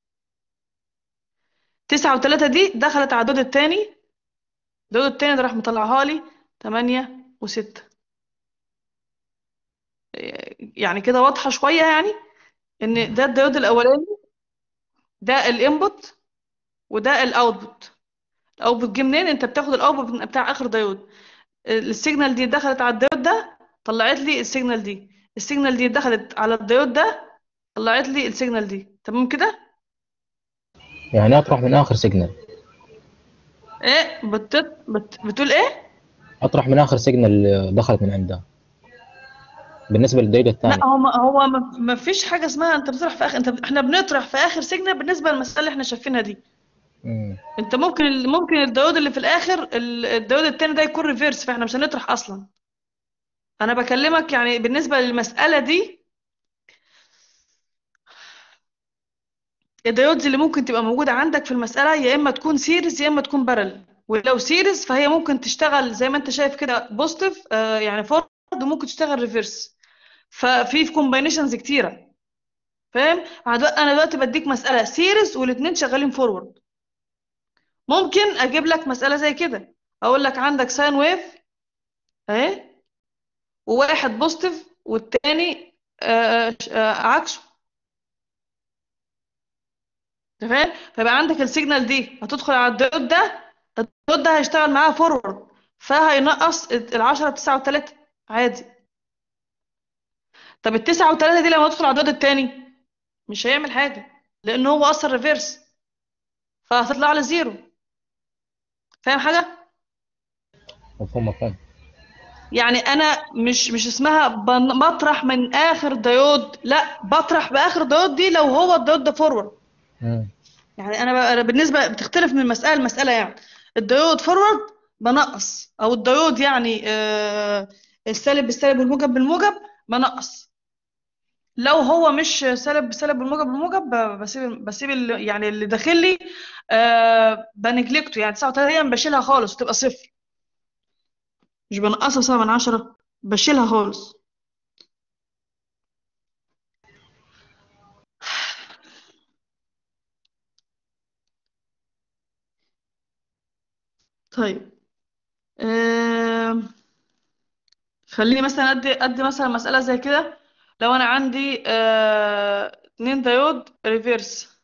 تسعة وتلاتة دي دخلت على الدود التاني الدود التاني ده راح مطلعها لي تمانية وستة يعني كده واضحة شوية يعني ان ده الديود الاولاني ده الانبوت وده الاوتبوت الاوتبوت جه منين انت بتاخد الاوتبوت بتاع اخر ديود السيجنال دي دخلت على الديود ده طلعت لي السيجنال دي السيجنال دي دخلت على الديود ده طلعت لي السيجنال دي تمام كده يعني اطرح من اخر سيجنال ايه بت... بت... بتقول ايه اطرح من اخر سيجنال اللي دخلت من عندها بالنسبه للدقيقه الثانيه لا هو ما هو ما ما فيش حاجه اسمها انت بتطرح في اخر انت احنا بنطرح في اخر سيجنال بالنسبه للمساله اللي احنا شايفينها دي مم. انت ممكن ممكن الديود اللي في الاخر ال- الديود التاني ده يكون ريفيرس فاحنا مش هنطرح اصلا انا بكلمك يعني بالنسبه للمساله دي الديودز اللي ممكن تبقى موجوده عندك في المساله يا اما تكون سيريز يا اما تكون بارل ولو سيريز فهي ممكن تشتغل زي ما انت شايف كده بوزيتيف آه يعني فورورد وممكن تشتغل ريفيرس ففي كومباينيشنز كتيره فاهم انا دلوقتي بديك مساله سيريز والاثنين شغالين فورورد ممكن اجيب لك مساله زي كده اقول لك عندك ساين ويف اهي وواحد بوزيتيف والتاني آه آه عكسه انت فاهم فيبقى عندك السيجنال دي هتدخل على الديود ده الديود ده هيشتغل معاها فورورد فهينقص العشرة تسعة وتلاتة عادي طب التسعة وتلاتة دي لما تدخل على الديود التاني مش هيعمل حاجة لأن هو أصلا ريفيرس فهتطلع لي زيرو فاهم حاجة؟ مفهوم مفهوم يعني أنا مش مش اسمها بن- بطرح من آخر ديود لا بطرح بآخر ديود دي لو هو الديود ده فورورد مم. يعني انا ب- أنا بالنسبه بتختلف من مساله لمساله يعني الديود فورورد بنقص او الديود يعني آه، السالب بالسالب والموجب بالموجب بنقص لو هو مش سالب بالسالب والموجب بالموجب ب- بسيب بسيب ال- يعني اللي داخل لي آه بنجلكته يعني 39 بشيلها خالص تبقى صفر مش بنقصها 7 من 10 بشيلها خالص طيب آه خليني مثلا ادي ادي مثلا مسألة زي كده لو انا عندي آه اتنين دايود ريفيرس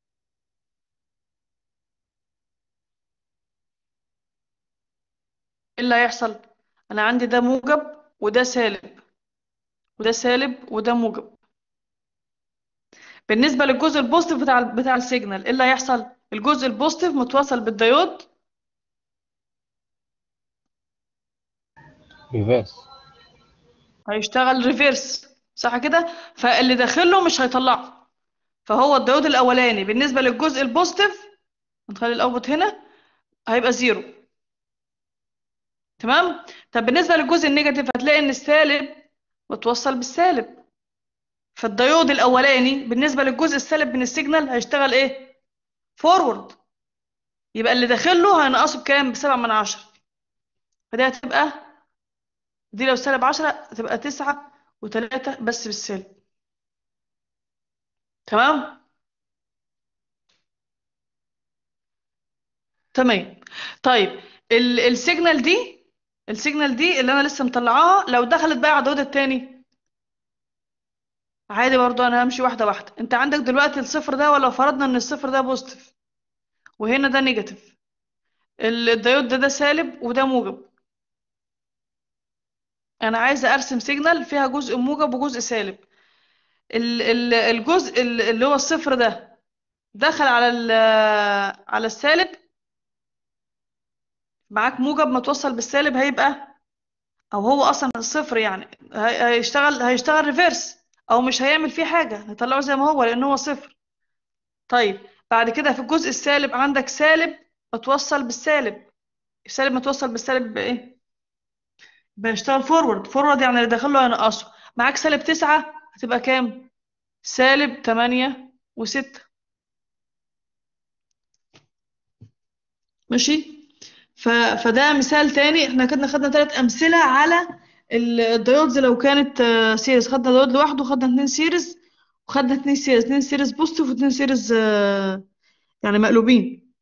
ايه اللي هيحصل انا عندي ده موجب وده سالب وده سالب وده موجب بالنسبة للجزء البوزيتيف بتاع ال- بتاع السيجنال ايه اللي هيحصل الجزء البوزيتيف متوصل بالديود ريفيرس هيشتغل ريفيرس صح كده فاللي داخله مش هيطلعه فهو الديود الاولاني بالنسبه للجزء البوزيتيف نخلي الاوتبوت هنا هيبقى زيرو تمام طب بالنسبه للجزء النيجاتيف هتلاقي ان السالب متوصل بالسالب فالديود الاولاني بالنسبه للجزء السالب من السيجنال هيشتغل ايه فورورد يبقى اللي داخله هينقصه بكام بسبعة من عشرة فدي هتبقى دي لو سالب عشرة هتبقى تسعة وتلاتة بس بالسالب تمام تمام طيب ال- السيجنال دي السيجنال دي اللي انا لسه مطلعاها لو دخلت بقى على الدود التاني عادي برضو انا همشي واحده واحده انت عندك دلوقتي الصفر ده ولو فرضنا ان الصفر ده بوزيتيف وهنا ده نيجاتيف ال- الديود ده ده سالب وده موجب انا عايزه ارسم سيجنال فيها جزء موجب وجزء سالب ال- ال- الجزء ال- اللي هو الصفر ده دخل على ال- على السالب معاك موجب متوصل بالسالب هيبقى او هو اصلا الصفر يعني هي- هيشتغل هيشتغل ريفيرس او مش هيعمل فيه حاجه هيطلعه زي ما هو لان هو صفر طيب بعد كده في الجزء السالب عندك سالب متوصل بالسالب السالب متوصل بالسالب يبقى ايه بيشتغل فورورد فورورد يعني اللي داخله هينقصه معاك سالب تسعة هتبقى كام سالب تمانية وستة ماشي ف... فده مثال تاني احنا كنا خدنا ثلاث امثله على ال- الديودز لو كانت آه، سيريز خدنا ديود لوحده خدنا اتنين سيريز وخدنا اتنين سيريز اتنين سيريز بوزيتيف واتنين سيريز آه، يعني مقلوبين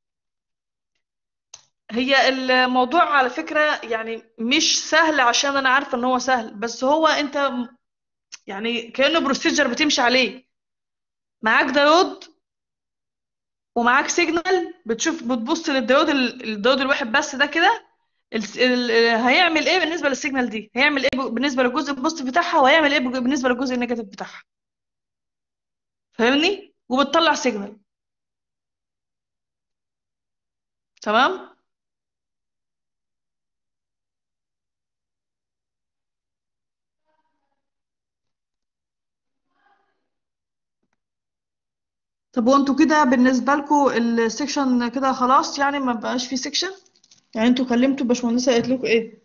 هي الموضوع على فكره يعني مش سهل عشان انا عارفه ان هو سهل بس هو انت م- يعني كانه بروسيجر بتمشي عليه معاك ديود ومعاك سيجنال بتشوف بتبص للديود ال- الديود الواحد بس ده كده الس- ال- ال- هيعمل ايه بالنسبه للسيجنال دي هيعمل ايه ب- بالنسبه للجزء البوزيتيف بتاعها وهيعمل ايه بج- بالنسبه للجزء النيجاتيف بتاعها فاهمني وبتطلع سيجنال تمام طب وانتوا كده بالنسبه لكم السكشن كده خلاص يعني ما بقاش فيه سكشن يعني انتوا كلمتوا باشمهندسه قالت لكم ايه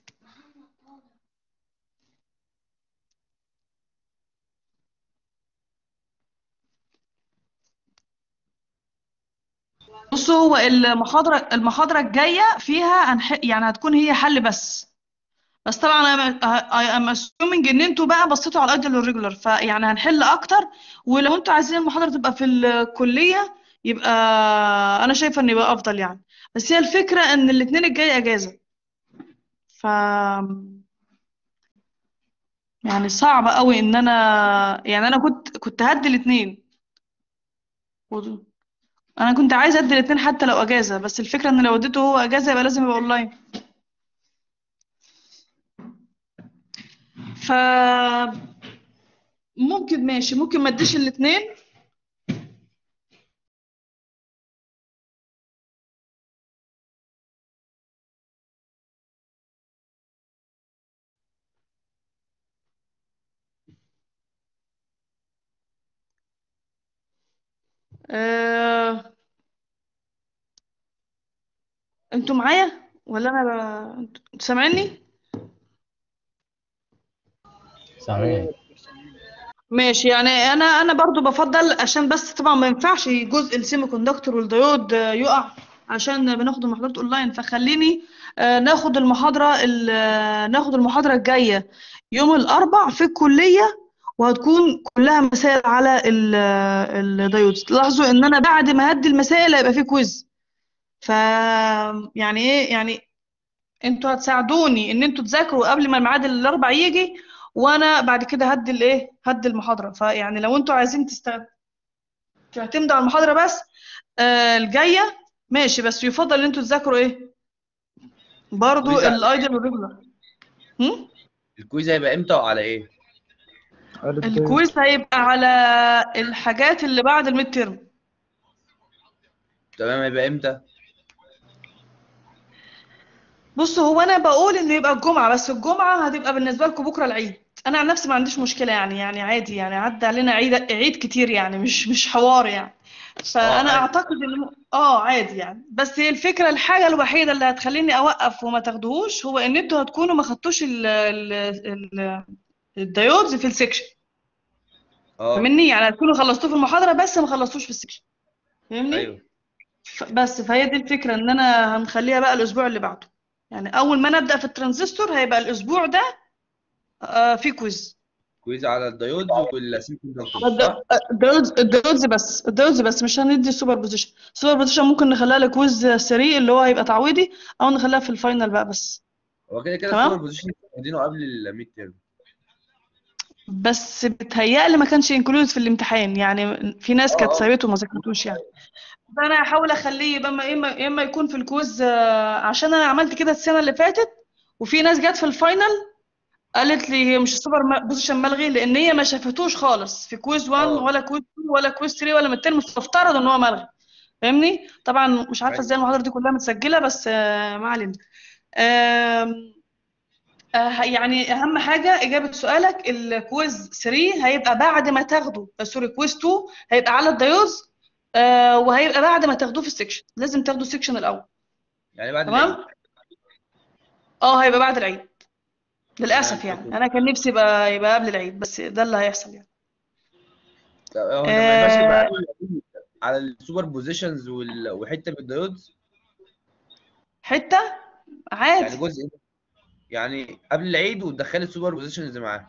بصوا هو المحاضره المحاضره الجايه فيها هنح... يعني هتكون هي حل بس بس طبعا انا ام assuming ان انتوا بقى بصيتوا على الايدل والريجولار فيعني هنحل اكتر ولو انتوا عايزين المحاضره تبقى في الكليه يبقى انا شايفه ان يبقى افضل يعني بس هي الفكره ان الاثنين الجاي اجازه ف يعني صعب قوي ان انا يعني انا كنت كنت هدي الاثنين انا كنت عايزه ادي الاثنين حتى لو اجازه بس الفكره ان لو اديته هو اجازه يبقى لازم يبقى اونلاين ف ممكن ماشي ممكن ما اديش الاثنين آه... انتوا معايا ولا انا ب... انتوا سامعيني سامعين ماشي يعني انا انا برضو بفضل عشان بس طبعا ما ينفعش جزء السيمي كوندكتور والديود آه، يقع عشان بناخد المحاضرات اونلاين فخليني آه، ناخد المحاضرة ال- آه، ناخد المحاضرة الجاية يوم الاربع في الكلية وهتكون كلها مسائل على ال- آه، الديود لاحظوا ان انا بعد ما هدي المسائل هيبقى في كويز ف يعني ايه يعني انتوا هتساعدوني ان انتوا تذاكروا قبل ما الميعاد الاربع يجي وانا بعد كده هدي الايه هدي المحاضره فيعني لو انتوا عايزين تست... تعتمدوا على المحاضره بس آه الجايه ماشي بس يفضل ان انتوا تذاكروا ايه برضو كويز على- الايدل والريجولار هم؟ الكويز هيبقى امتى وعلى ايه؟ الكويز هيبقى على الحاجات اللي بعد الميد تيرم تمام هيبقى امتى؟ بص هو انا بقول انه يبقى الجمعه بس الجمعه هتبقى بالنسبه لكم بكره العيد انا عن نفسي ما عنديش مشكله يعني يعني عادي يعني عدى علينا عيد عيد كتير يعني مش مش حوار يعني فانا عادي. اعتقد ان اه عادي يعني بس هي الفكره الحاجه الوحيده اللي هتخليني اوقف وما تاخدوهوش هو ان انتوا هتكونوا ما خدتوش ال ال ال الدايودز في السكشن اه فاهمني يعني هتكونوا خلصتوه في المحاضره بس ما خلصتوش في السكشن فاهمني ايوه ف- بس فهي دي الفكرة ان انا هنخليها بقى الاسبوع اللي بعده يعني اول ما نبدأ في الترانزستور هيبقى الاسبوع ده آه في كويز كويز على الدايودز والسيمي كوندكتور صح؟ الد- الدايودز الدايودز بس الدايودز بس مش هندي السوبر بوزيشن السوبر بوزيشن ممكن نخليها لكويز سري اللي هو هيبقى تعويضي او نخليها في الفاينل بقى بس هو كده كده تمام. السوبر بوزيشن واخدينه قبل الميد تيرم بس بتهيألي ما كانش انكلود في الامتحان يعني في ناس كانت آه. سابته وما ذاكرتوش يعني فانا هحاول اخليه يبقى اما اما يا اما يكون في الكويز آه، عشان انا عملت كده السنه اللي فاتت وفي ناس جت في الفاينل قالت لي هي مش السوبر ما- بوزيشن ملغي لان هي ما شافتوش خالص في كويز 1 آه. ولا كويز 2 ولا كويز 3 ولا من الترم مفترض ان هو ملغي فاهمني طبعا مش عارفه أيوة. ازاي المحاضره دي كلها متسجله بس آه، ما علينا آم، آه، يعني اهم حاجه اجابه سؤالك الكويز 3 هيبقى بعد ما تاخده آه، سوري كويز 2 هيبقى على الدايوز آه، وهيبقى بعد ما تاخدوه في السكشن لازم تاخدوا السكشن الاول يعني بعد تمام العيد اه هيبقى بعد العيد للاسف تمام، يعني شكراً. انا كان نفسي يبقى يبقى قبل العيد بس ده اللي هيحصل يعني طب هو لما ماشي آه، بقى على السوبر بوزيشنز وال- وحته من الدايودز حته يعني عادي جزء يعني قبل العيد وتدخلي السوبر بوزيشنز معاه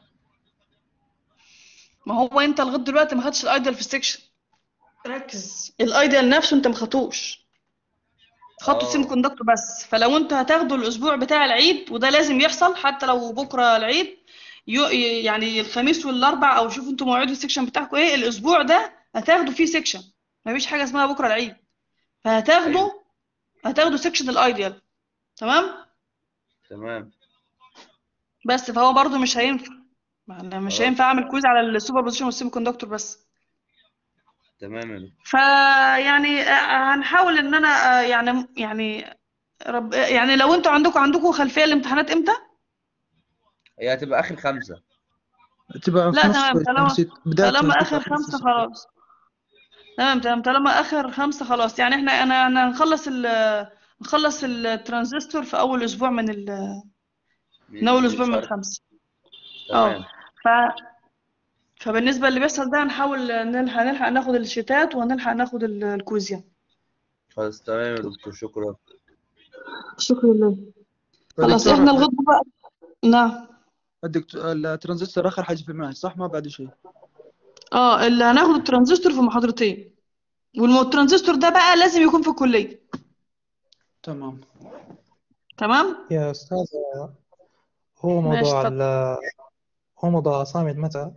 ما هو انت لغايه دلوقتي ما خدتش الايديال في السكشن ركز الايديال نفسه انت ما خدتوش خدته آه. سيمي كوندكتور بس فلو انت هتاخده الاسبوع بتاع العيد وده لازم يحصل حتى لو بكره العيد يو يعني الخميس والاربع او شوفوا انتوا مواعيد السكشن بتاعكم ايه الاسبوع ده هتاخدوا فيه سكشن مفيش حاجه اسمها بكره العيد فهتاخدوا أيوة. هتاخدوا سكشن الايديال تمام تمام بس فهو برضو مش هينفع ما انا مش خلاص. هينفع اعمل كويز على السوبر بوزيشن والسيمي كوندكتور بس تمام يا دكتور فيعني آه، هنحاول ان انا آه، يعني يعني رب يعني لو انتوا عندكم عندكم خلفيه الامتحانات امتى هي هتبقى اخر خمسه تبقى لا في نص تمام طالما نسيت بداية طالما تبقى اخر في نص خمسه خلاص تمام تمام طالما اخر خمسه خلاص يعني احنا انا انا هنخلص ال نخلص الترانزستور في اول اسبوع من ال من اول اسبوع من شهر. الخمسه تمام ف فبالنسبه اللي بيحصل ده هنحاول نلحق نلحق ناخد الشتات وهنلحق ناخد ال- الكويز يعني خلاص تمام يا دكتور شكرا شكرا لله خلاص دكتور، احنا لغايه بقى نعم الدكتور الترانزستور آخر حاجة في المنهج صح ما بعد شيء اه اللي هناخد الترانزستور في محاضرتين والترانزستور ده بقى لازم يكون في الكلية تمام تمام يا أستاذ هو ماشي موضوع اتفضل ال هو موضوع أسامي متى؟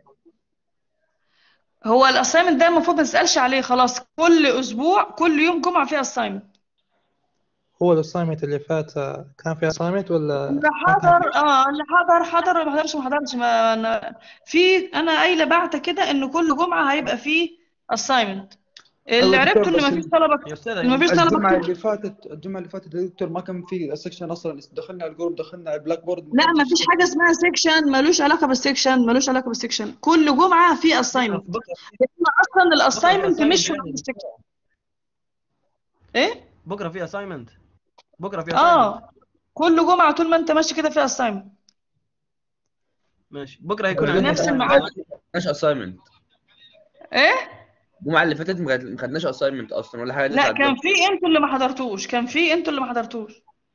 هو الاسايمنت ده المفروض ما تسألش عليه خلاص كل اسبوع كل يوم جمعة فيه اسايمنت هو الأسايمنت اللي فات كان في أسايمنت ولا اللي ما كان حضر في؟ اه اللي حضر حضر واللي ما حضرش ما حضرش ما أنا في انا قايله بعت كده ان كل جمعة هيبقى فيه اسايمنت اللي أيوة عرفته دكتور، ان بس ما فيش طلبة يا استاذ اللي ما فيش طلبة الجمعة كتير اللي فاتت الجمعة اللي فاتت يا دكتور ما كان في سكشن أصلا دخلنا على الجروب دخلنا على البلاك بورد لا ما فيش حاجة اسمها سيكشن ملوش علاقة بالسيكشن ملوش علاقة بالسيكشن كل جمعة في اسايمنت بكره لان اصلا الاسايمنت assignment مش يعني. في السكشن ايه بكره في اساينمنت بكره في assignment اه كل جمعة طول ما انت ماشي كده في اسايمنت ماشي بكره هيكون نفس عندنا الميعاد. ما خدناش اساينمنت ايه الجمعه اللي فاتت ما خد- ما خدناش اساينمنت اصلا ولا حاجه لسه لا على كان الجروب. في انتوا اللي ما حضرتوش كان في انتوا اللي ما حضرتوش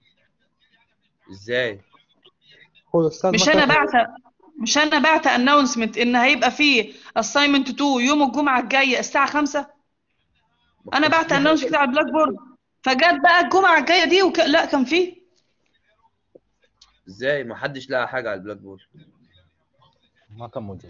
ازاي هو الأستاذ مش ما انا كان بعت مش انا بعت اناونسمنت ان هيبقى في اسايمنت 2 يوم الجمعة الجاية الساعة 5 ما انا كانش بعت في حاجة اناونس كده على البلاك بورد فجت بقى الجمعة الجاية دي وك... لا كان في ازاي ما حدش لقى حاجه على البلاك بورد ما كان موجود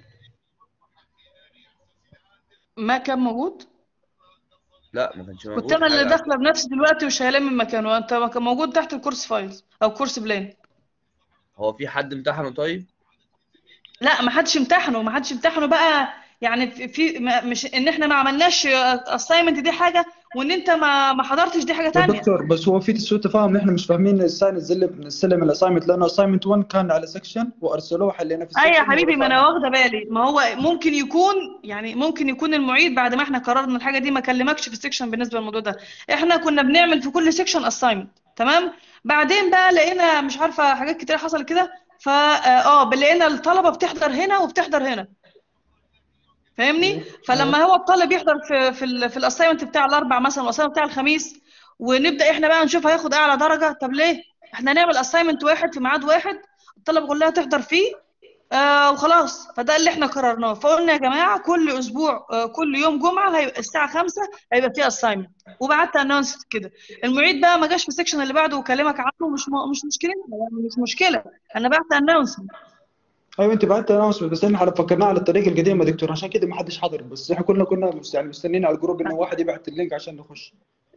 ما كان موجود لا ما كانش موجود كنت انا اللي حاجة. داخله بنفسي دلوقتي وشايلاه من مكانه انت ما كان موجود تحت الكورس فايلز او كورس بلان هو في حد امتحنه طيب لا ما حدش امتحنه ما حدش امتحنه بقى يعني في, في ما- مش ان احنا ما عملناش assignment دي حاجه وان انت ما ما حضرتش دي حاجه يا تانية دكتور بس هو في سوء تفاهم نحن مش فاهمين ازاي نزل نستلم الاسايمنت لانه اسايمنت 1 كان على سكشن وارسلوه حلينا في اي يا السكشن حبيبي ما انا ورفعنا. واخده بالي ما هو ممكن يكون يعني ممكن يكون المعيد بعد ما احنا قررنا الحاجه دي ما كلمكش في السكشن بالنسبه للموضوع ده احنا كنا بنعمل في كل سكشن اساينمنت تمام بعدين بقى لقينا مش عارفه حاجات كتير حصلت كده فا اه لقينا الطلبه بتحضر هنا وبتحضر هنا فاهمني فلما هو الطالب يحضر في في ال في الاساينمنت بتاع الاربع مثلا والاساينمنت بتاع الخميس ونبدا احنا بقى نشوف هياخد اعلى درجه طب ليه احنا نعمل اساينمنت واحد في ميعاد واحد الطلبه كلها تحضر فيه آه وخلاص فده اللي احنا قررناه فقلنا يا جماعه كل اسبوع آه كل يوم جمعه هيبقى الساعه 5 هيبقى فيه اساينمنت وبعت انونس كده المعيد بقى ما جاش في السكشن اللي بعده وكلمك عنه مش م... مش مشكله يعني مش مشكله انا بعت انونس ايوه انت بعت اناونسمنت بس احنا فكرناه على الطريقه القديمه يا دكتور عشان كده ما حدش حضر بس احنا كلنا كنا مس- يعني مستنيين على الجروب انه واحد يبعت اللينك عشان نخش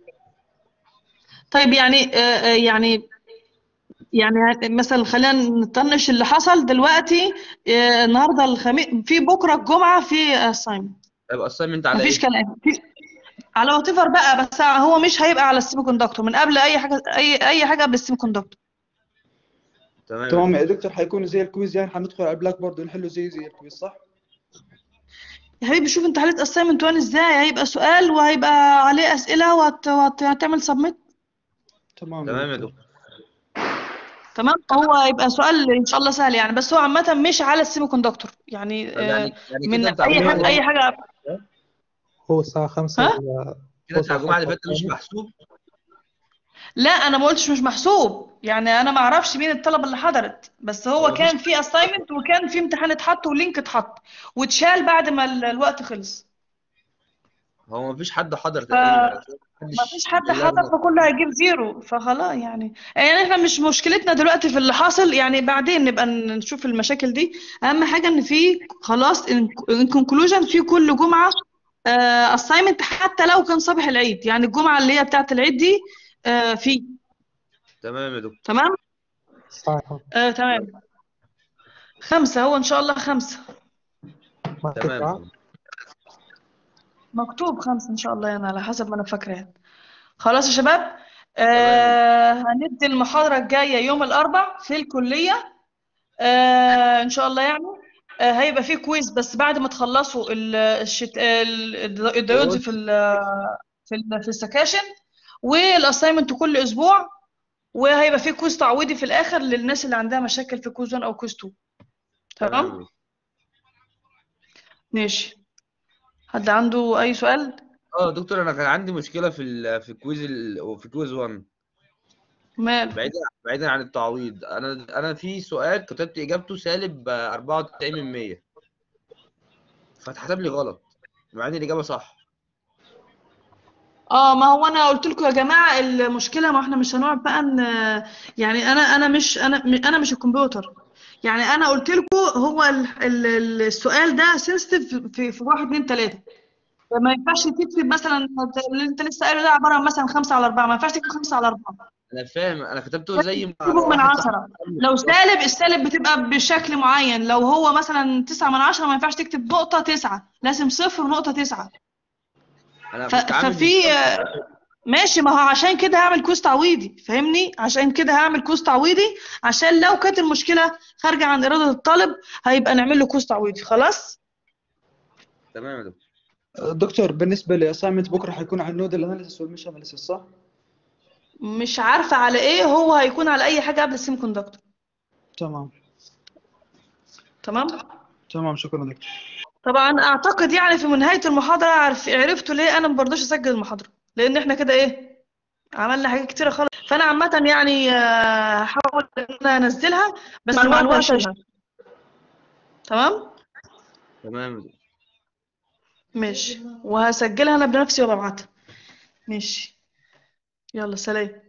طيب يعني آه آه، يعني يعني مثلا خلينا نطنش اللي حصل دلوقتي آه النهارده الخميس في بكره الجمعه في اساينمنت هيبقى اساينمنت على مفيش ايه؟ كلام في على وات ايفر بقى بس هو مش هيبقى على السيمي كوندكتور من قبل اي حاجه اي اي حاجه قبل السيمي كوندكتور تمام تمام يا دكتور حيكون زي الكويز يعني حندخل على البلاك بورد ونحله زي زي الكويز صح؟ يا حبيبي شوف انت حليت اساينمنت 1 ازاي هيبقى سؤال وهيبقى عليه اسئله وهت- وهت- وهتعمل سبميت تمام تمام يا دكتور تمام هو هيبقى سؤال ان شاء الله سهل يعني بس هو عامه مش على السيمي كوندكتور يعني طب آه يعني يعني من كده بتاع اي الجمعه حاجه اي حاجه هو الساعة خمسة ها؟ ولا كده بتاع الجمعه اللي فاتت مش محسوب لا انا ما قلتش مش محسوب يعني انا ما اعرفش مين الطلبه اللي حضرت بس هو هو مفيش كان في اساينمنت وكان في امتحان اتحط ولينك اتحط واتشال بعد ما ال- الوقت خلص هو مفيش حد حضر ف- تقريبا ما فيش حد كلها حضر نقط. فكله هيجيب زيرو فخلاص يعني يعني احنا مش مشكلتنا دلوقتي في اللي حاصل يعني بعدين نبقى نشوف المشاكل دي اهم حاجه ان في خلاص ان كونكلوجن في كل جمعه اساينمنت حتى لو كان صباح العيد يعني الجمعه اللي هي بتاعت العيد دي آه، في تمام يا دكتور تمام صح آه تمام خمسة هو إن شاء الله خمسة ما تمام تسعة مكتوب خمسة إن شاء الله يعني على حسب ما أنا فاكرة يعني خلاص يا شباب آه هندي المحاضرة الجاية يوم الأربع في الكلية آه إن شاء الله يعني آه هيبقى فيه كويز بس بعد ما تخلصوا ال- الشت... ال- الديودز في ال... في ال... في السكاشن والأسايمنت كل أسبوع وهيبقى فيه كويز تعويضي في الآخر للناس اللي عندها مشاكل في كويز 1 أو كويز 2 تمام تمام ماشي حد عنده أي سؤال؟ اه دكتور انا كان عندي مشكله في ال في كويز ال في كويز 1 مال بعيدا بعيدا عن التعويض انا انا في سؤال كتبت اجابته سالب 94 من 100 فاتحسب لي غلط مع ان الاجابه صح اه ما هو انا قلت لكم يا جماعه المشكله ما احنا مش هنقعد بقى ان يعني انا انا مش انا انا مش الكمبيوتر يعني انا قلت لكم هو ال- ال- السؤال ده سنسيتيف في في واحد اتنين تلاته ما ينفعش تكتب مثلا اللي انت لسه قايله ده عباره عن مثلا خمسه على اربعه ما ينفعش تكتب خمسه على اربعه انا فاهم انا كتبته زي ما تكتبه من واحد صاحبي عشره قال لي لو بالظبط. سالب السالب بتبقى بشكل معين لو هو مثلا تسعة من عشرة ما ينفعش تكتب نقطة تسعة لازم صفر ونقطة تسعة انا ف- كنت عامل ففي بالظبط ماشي ما هو عشان كده هعمل كوز تعويضي فاهمني عشان كده هعمل كوز تعويضي عشان لو كانت المشكلة خارجة عن إرادة الطالب هيبقى نعمل له كوز تعويضي خلاص تمام يا دكتور دكتور بالنسبه لاسايمنت بكره حيكون على النود اناليسيس والمش اناليسيس صح؟ مش عارفة على إيه هو هيكون على أي حاجة قبل السيمي كوندكتور تمام تمام تمام شكرا دكتور طبعا أعتقد يعني في نهاية المحاضرة عرف عرفتوا ليه أنا ما برضوش أسجل المحاضرة لأن إحنا كده إيه عملنا حاجات كتيرة خالص فأنا عامة يعني آه، هحاول إن أنا أنزلها بس مع الوقت هشيلها تمام تمام يا دكتور ماشي وهسجلها انا بنفسي وابعتها ماشي يلا سلام